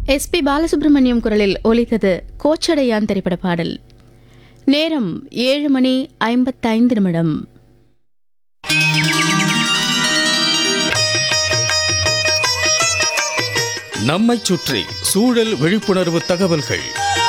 SP Balasubramaniam குரலில் ஒலித்தது கோச்சடையான் திரைப்பட பாடல் நேரம் ஏழு மணி ஐம்பத்தைந்து நிமிடம் நம்மைச் சுற்றி சூழல் விழிப்புணர்வு தகவல்கள்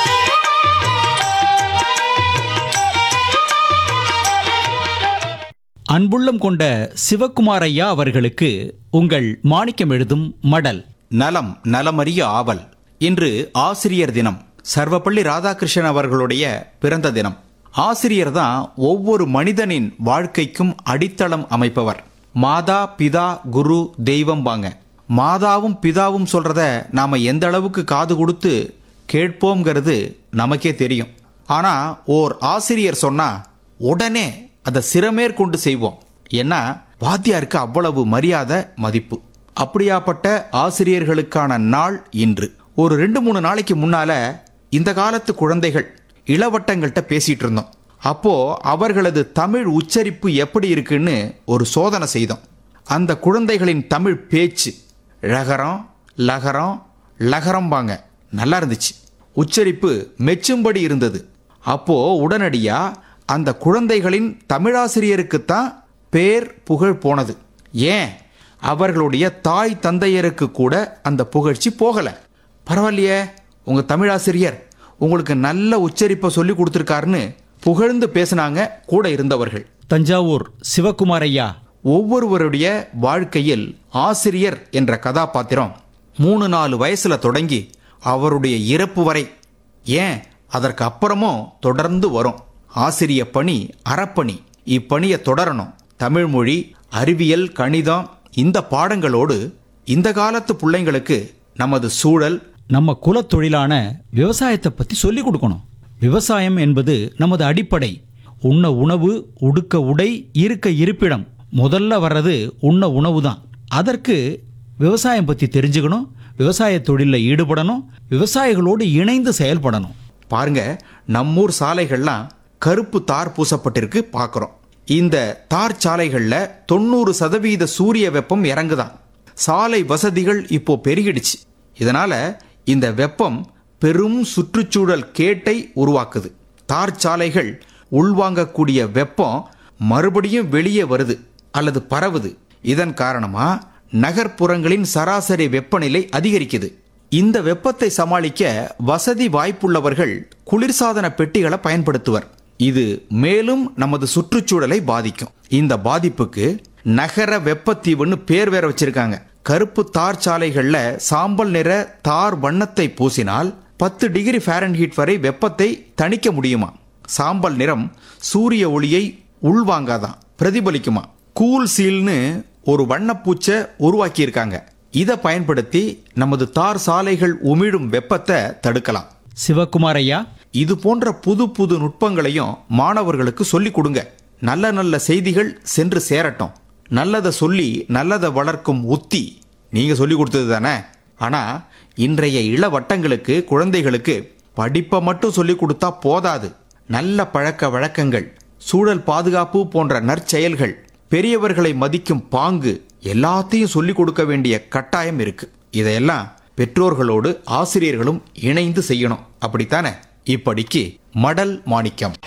அன்புள்ளம் கொண்ட சிவக்குமாரையா அவர்களுக்கு உங்கள் மாணிக்கம் எழுதும் மடல் நலம் நலமறிய ஆவல் இன்று ஆசிரியர் தினம் சர்வப்பள்ளி ராதாகிருஷ்ணன் அவர்களுடைய பிறந்த தினம் ஆசிரியர் தான் ஒவ்வொரு மனிதனின் வாழ்க்கைக்கும் அடித்தளம் அமைப்பவர் மாதா பிதா குரு தெய்வம் வாங்க மாதாவும் பிதாவும் சொல்றத நாம எந்த அளவுக்கு காது கொடுத்து கேட்போங்கிறது நமக்கே தெரியும் ஆனா ஓர் ஆசிரியர் சொன்னா உடனே அதை சிரமேற்கொண்டு செய்வோம் ஏன்னா வாத்தியாருக்கு அவ்வளவு மரியாதை மதிப்பு அப்படியாப்பட்ட ஆசிரியர்களுக்கான நாள் இன்று ஒரு ரெண்டு மூணு நாளைக்கு முன்னால இந்த காலத்து குழந்தைகள் இளவட்டங்கள்கிட்ட பேசிட்டு இருந்தோம் அப்போ அவர்களது தமிழ் உச்சரிப்பு எப்படி இருக்குன்னு ஒரு சோதனை செய்தோம் அந்த குழந்தைகளின் தமிழ் பேச்சு ழகரம் லகரம் லகரம்பாங்க நல்லா இருந்துச்சு உச்சரிப்பு மெச்சும்படி இருந்தது அப்போ உடனடியா அந்த குழந்தைகளின் தமிழாசிரியருக்குத்தான் பேர் புகழ் போனது ஏன் அவர்களுடைய தாய் தந்தையருக்கு கூட அந்த புகழ்ச்சி போகல பரவாயில்லையே உங்க தமிழாசிரியர் உங்களுக்கு நல்ல உச்சரிப்பை சொல்லி கொடுத்துருக்காருன்னு புகழ்ந்து பேசினாங்க கூட இருந்தவர்கள் தஞ்சாவூர் சிவக்குமாரையா ஒவ்வொருவருடைய வாழ்க்கையில் ஆசிரியர் என்ற கதாபாத்திரம் மூணு நாலு வயசுல தொடங்கி அவருடைய இறப்பு வரை ஏன் அதற்கு அப்புறமும் தொடர்ந்து வரும் ஆசிரிய பணி அறப்பணி இப்பணியை தொடரணும் தமிழ் மொழி அறிவியல் கணிதம் இந்த பாடங்களோடு இந்த காலத்து பிள்ளைங்களுக்கு நமது சூழல் நம்ம குலத்தொழிலான விவசாயத்தை பத்தி சொல்லிக் கொடுக்கணும் விவசாயம் என்பது நமது அடிப்படை உண்ண உணவு உடுக்க உடை இருக்க இருப்பிடம் முதல்ல வர்றது உண்ண உணவு தான் அதற்கு விவசாயம் பத்தி தெரிஞ்சுக்கணும் விவசாய தொழிலில் ஈடுபடணும் விவசாயிகளோடு இணைந்து செயல்படணும் பாருங்க நம்மூர் சாலைகள்லாம் கருப்பு தார் பூசப்பட்டிருக்கு பார்க்குறோம் இந்த தார் சாலைகளில் தொண்ணூறு சதவீத சூரிய வெப்பம் இறங்குதான் சாலை வசதிகள் இப்போ பெருகிடுச்சு இதனால இந்த வெப்பம் பெரும் சுற்றுச்சூழல் கேட்டை உருவாக்குது தார் சாலைகள் உள்வாங்கக்கூடிய வெப்பம் மறுபடியும் வெளியே வருது அல்லது பரவுது இதன் காரணமா நகர்ப்புறங்களின் சராசரி வெப்பநிலை அதிகரிக்குது இந்த வெப்பத்தை சமாளிக்க வசதி வாய்ப்புள்ளவர்கள் குளிர்சாதன பெட்டிகளை பயன்படுத்துவர் இது மேலும் நமது சுற்றுச்சூழலை பாதிக்கும் இந்த பாதிப்புக்கு நகர வெப்பத்தீவுன்னு பேர் வேற வச்சிருக்காங்க கருப்பு தார் சாலைகள்ல சாம்பல் நிற தார் வண்ணத்தை பூசினால் பத்து டிகிரி ஃபாரன்ஹீட் வரை வெப்பத்தை தணிக்க முடியுமா சாம்பல் நிறம் சூரிய ஒளியை உள்வாங்காதான் பிரதிபலிக்குமா கூல் சீல்னு ஒரு வண்ணப்பூச்சை உருவாக்கியிருக்காங்க இதை பயன்படுத்தி நமது தார் சாலைகள் உமிழும் வெப்பத்தை தடுக்கலாம் சிவக்குமாரையா இது போன்ற புது புது நுட்பங்களையும் மாணவர்களுக்கு சொல்லிக் கொடுங்க நல்ல நல்ல செய்திகள் சென்று சேரட்டும் நல்லதை சொல்லி நல்லதை வளர்க்கும் உத்தி நீங்க சொல்லி கொடுத்தது தானே ஆனா இன்றைய இளவட்டங்களுக்கு குழந்தைகளுக்கு படிப்பை மட்டும் சொல்லி கொடுத்தா போதாது நல்ல பழக்க வழக்கங்கள் சூழல் பாதுகாப்பு போன்ற நற்செயல்கள் பெரியவர்களை மதிக்கும் பாங்கு எல்லாத்தையும் சொல்லிக் கொடுக்க வேண்டிய கட்டாயம் இருக்கு இதையெல்லாம் பெற்றோர்களோடு ஆசிரியர்களும் இணைந்து செய்யணும் அப்படித்தானே இப்படிக்கு மடல் மாணிக்கம்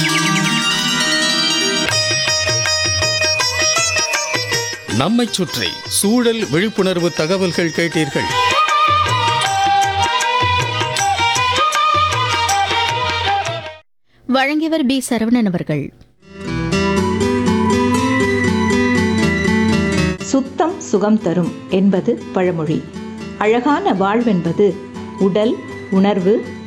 நம்மைச் சுற்றி சூழல் விழிப்புணர்வு தகவல்கள் கேட்டீர்கள் வழங்கியவர் பி சரவணன் அவர்கள் சுத்தம் சுகம் தரும் என்பது பழமொழி அழகான வாழ்வென்பது உடல் உணர்வு